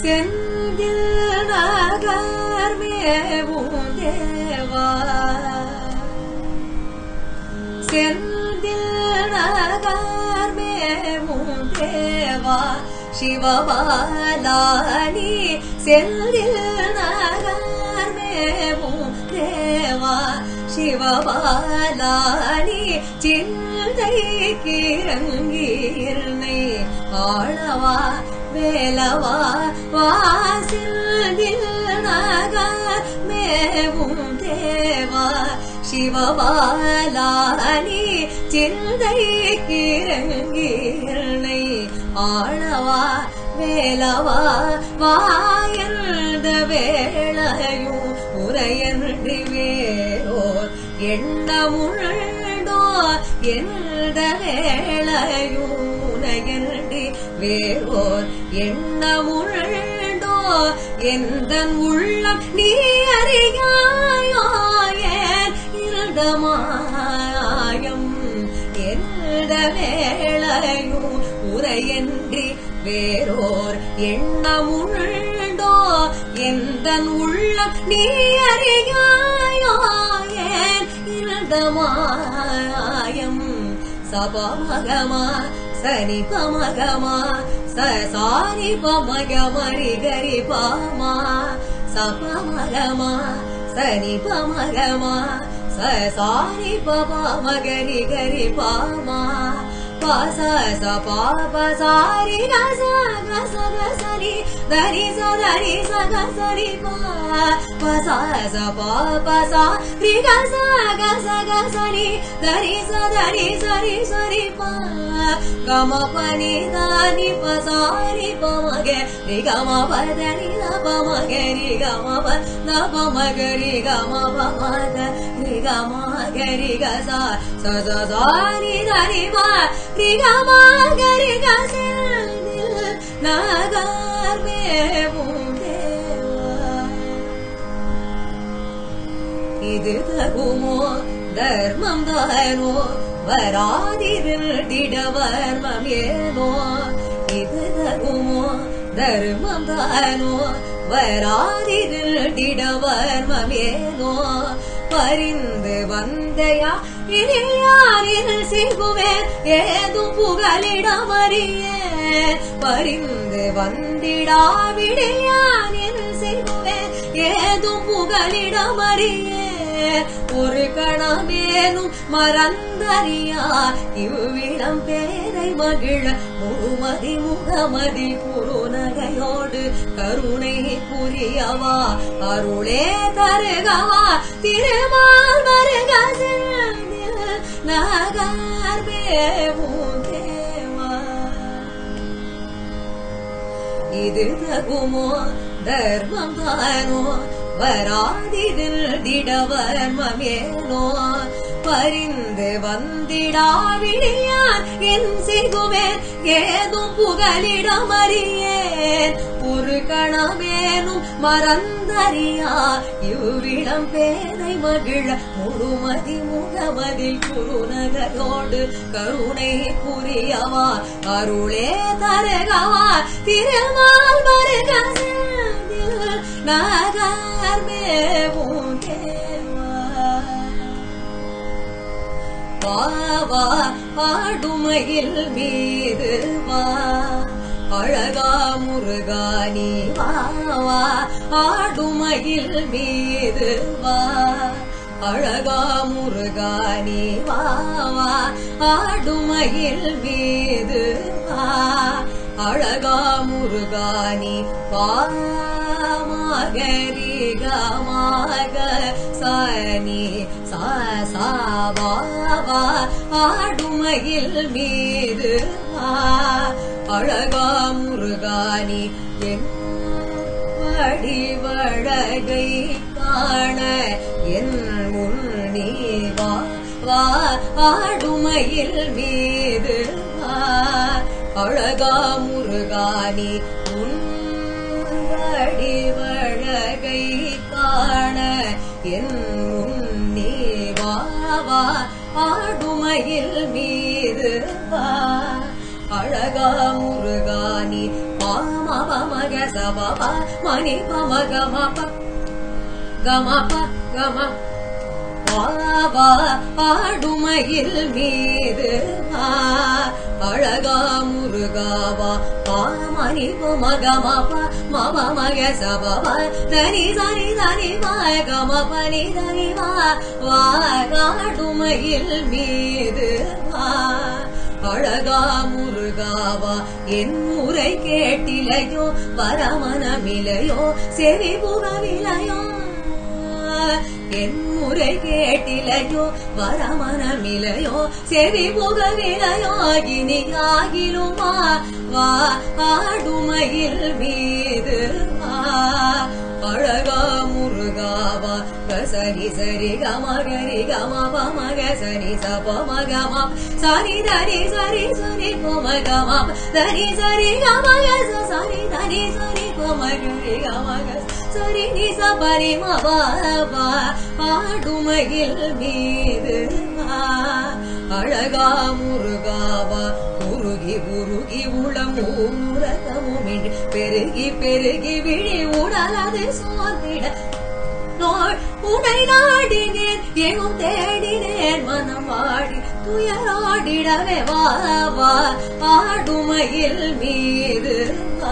செந்தில் நகர் மேவும் தேவா செந்தில் நகர் மேவும் தேவா சிவபாலானி செந்தில் நகர் மேவும் தேவா சிவபாலானி சிந்தை கிரங்கீர்னை ஆழவா வேலவா வாசில் நகர் மேவும் தேவா சிவபாலானி சிந்தை கிரங்கீர்னை ஆழவா வேலவா வாயந்த வேளையும் உரையன்றி வேறோர் எண்ணமுழோ எந்த வேளையும் உனையன்றி வேறோர் எண்ணமுழோ எந்த உள்ளம் நீ அறியாயோ ஏன் இருந்த மாயம் எந்த வேளையும் உரையன்றி வேறோர் எண்ணமுழோ எந்த உள்ளம் நீ அறியாயோ ஏன் இருந்த மாயம் சபமகமா சனி பமகமா ச சாரி பமகமரி கரி பாமா சபமகமா சனி பமகமா ச சாரி பமகரி கரி பாமா பச ச பாப சாரி ரச கச கசரி தரி ச தரி ச கசரி பா பச ச பாப சா ரி கச கச கசரி தரி ச தரி சரி சரி பா கம பனி தானி பசாரி பமக ரி கம பதனி த பமக ரி கம ப த பமக ரி கம பமக ரி கம கரி கச ச ச சாரி தரி பா ரி கம கரி கசில் நகர் மேவும் தேவா இது தகுமோ தர்மம் தானோ வராதிருந்திடவர்மம் ஏனோ இது தகுமோ தர்மம் தானோ வராதிருந்திடவர்மம் ஏனோ பரிந்து வந்தையா இதில் யாரில் செய்குவேன் ஏதும் புகலிடமறியேன் பரிந்து வந்திடாவிடில் யாரில் செய்குவேன் ஏதும் புகலிடமறியேன் ஒரு கணமேனும் மறந்தறியா இவ்விடம் பேரை மகிழ முழுமதி முகமதி குறுநகையோடு கருணை புரியவா அருளே தருகவா திருமால் வருக செந்தில் நகர் மேவும் தேவா இது தகுமோ தர்மம் தானோ வராதிதில் திடவர்மமேனோ பரிந்து வந்திடாவிடியான் என் செய்குவேன் ஏதும் புகலிடமறியேன் ஒரு கணமேனும் மறந்தறியா இவ்விடம் பேரை மகிழ முழுமதி முகமதில் குருநகையோடு கருணை புரியவா அருளே தருகவா திருமால் வருக செந்தில் நகர் மேவும் தேவா வா ஆடுமையில் மீது வா அழகா முருகா நீ வா வா ஆடுமையில் மீது வா அழகா முருகா நீ வா வா ஆடுமையில் மீது வா அழகா முருகா நீ பாமகரி கமாக சனி சா சா வா வா ஆடுமையில் மீது வா அழகா முருகானி என் வடிவழகை காண என் முன் நீ வா வா ஆடுமையில் மீது வா அழகா முருகானி உன் வடிவழகை காண என் முன் நீ வா வா ஆடுமையில் மீது வா அழகா முருகானி பாம பமக சபப மணி பம கமப கமப கம பாவா பாடுமையில் மீது வா அழகா முருகாவா பாமணி மகமப மப மக சபப தனி தனி தனி மகம பனி தனி வா வா காடுமையில் மீது வா அழகா முருகாவா என் முறை கேட்டிலையோ வரமனமிலையோ செவி புகவிலையோ என் முறை கேட்டிலையோ வரமனமிலையோ செவி புகவிலையோ இனியாகிலுமா வா ஆடுமையில் மீது வா அழகா முருகாவா சரி சரி கமகரி கம பமக சரி சப மகம சரி தரி சரி சரி பம கம தரி சரி கமக சரி தரி சரி பமகரி கமக சரி நி சபரி மபா பாடுமையில் மீது வா அழகா முருகாவா உருகி உருகி உளமும் உரகமுமின்றி பெருகி பெருகி விழி உடலது சோர்ந்திட நோய் உடை நாடினேன் எங்கும் தேடினேன் மனம் வாடி துயராடிடவே வா வா ஆடுமையில் மீது வா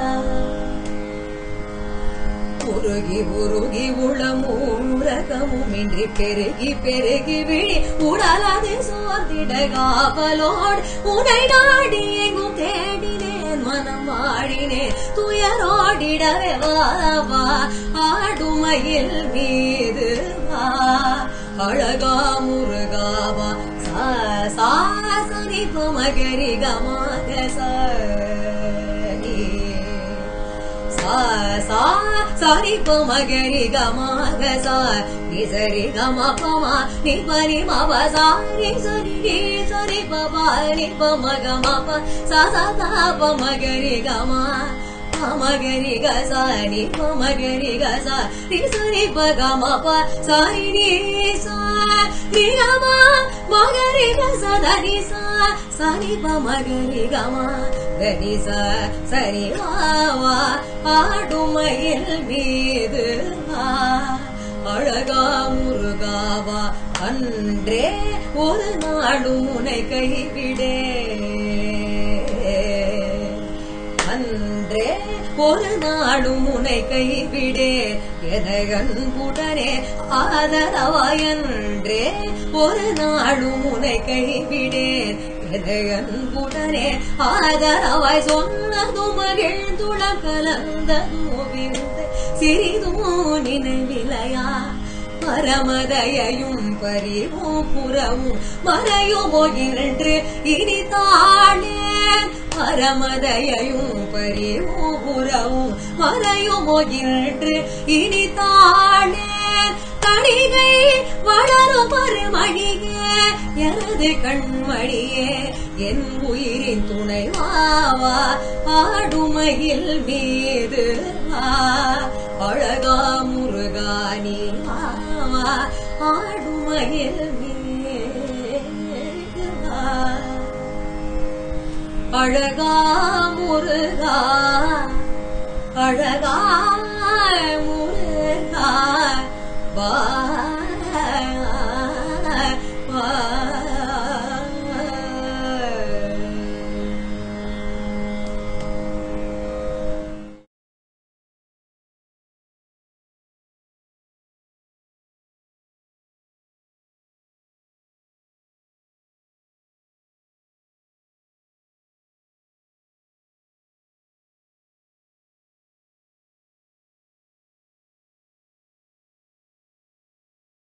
உருகி உருகி உளமும் உரகமுமின்றி பெருகி பெருகி விழி உடலது சோர்ந்திட காவலோடு உனை நாடி எங்கும் தேடினேன் மனம் வாடினேன் துயரோடிடவே வா வா ஆடுமையில் மீது வா அழகா முருகாவா சா சா சரி மகரி கமாக சரி சா சா சரி மகரி கமாக சா நி சரி கம பமா நி பரி மப சாரி சரி கி சரி பபா நி பம கம ப சா சா சா பமகரி கமா மகரி கசா நி பமகரி கசா நி சரி பகம ப சாரி நி சா நி கம மகரி கசா தனி சா சரி பமகரி கமா தனி சா சரி வா வா ஆடுமையில் மீது வா அழகா முருகாவா அன்றே ஒரு நாடும் உனை கைவிடே அன்றே ஒரு நாடும் உனை கைவிடே என அன்புடனே ஆதரவாயன்றே ஒரு நாடும் உனை கைவிடேன் என அன்புடனே ஆதரவாய் சொன்னது மகிழ்ந்துளம் கலந்ததும் விழுந்த சிறிதும் நினைவிலையா பரமதையும் பரிவும் புறவும் மறையுமோ என்று இனி தாழேன் பரமதையும் பரிவும் புறவும் மறையுமோ என்று இனி தாழேன் கணிகை வளரும் மறுமணியே எனது கண்மணியே என் உயிரின் துணை வாவா ஆடுமையில் மீது வா அழகா முருகானி வாவா ஆடுமையில் மீது வா அழகா முருகா அழகா முருகா வா